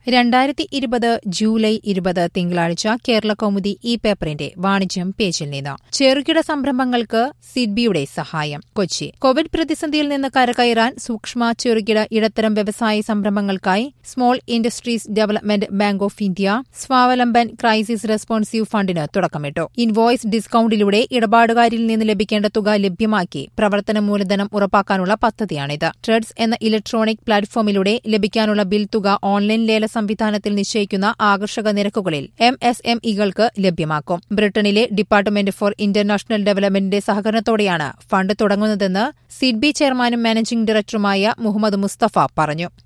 രണ്ടായിരത്തി ഇരുപത് ജൂലൈ ഇരുപത് തിങ്കളാഴ്ച കേരള കൗമുദി ഈ പേപ്പറിന്റെ വാണിജ്യം പേജിൽ നിന്ന് ചെറുകിട സംരംഭങ്ങൾക്ക് സിഡ്ബിയുടെ സഹായം കൊച്ചി കോവിഡ് പ്രതിസന്ധിയിൽ നിന്ന് കരകയറാൻ സൂക്ഷ്മ ചെറുകിട ഇടത്തരം വ്യവസായ സംരംഭങ്ങൾക്കായി small industries development bank of India Swavalamban crisis responsive ഫണ്ടിന് തുടക്കമിട്ടു ഇൻവോയ്സ് ഡിസ്കൌണ്ടിലൂടെ ഇടപാടുകാരിൽ നിന്ന് ലഭിക്കേണ്ട തുക ലഭ്യമാക്കി പ്രവർത്തന മൂലധനം ഉറപ്പാക്കാനുള്ള പദ്ധതിയാണിത് ട്രെഡ്സ് എന്ന ഇലക്ട്രോണിക് പ്ലാറ്റ്ഫോമിലൂടെ ലഭിക്കാനുള്ള ബിൽ തുക ഓൺലൈൻ ലേല സംവിധാനത്തിൽ നിശ്ചയിക്കുന്ന ആകർഷക നിരക്കുകളിൽ എം എസ് എം ഇകൾക്ക് ലഭ്യമാക്കും ബ്രിട്ടനിലെ ഡിപ്പാർട്ട്മെന്റ് ഫോർ ഇന്റർനാഷണൽ ഡെവലപ്മെന്റിന്റെ സഹകരണത്തോടെയാണ് ഫണ്ട് തുടങ്ങുന്നതെന്ന് സിഡ്ബി ചെയർമാനും മാനേജിംഗ് ഡയറക്ടറുമായ മുഹമ്മദ് മുസ്തഫ പറഞ്ഞു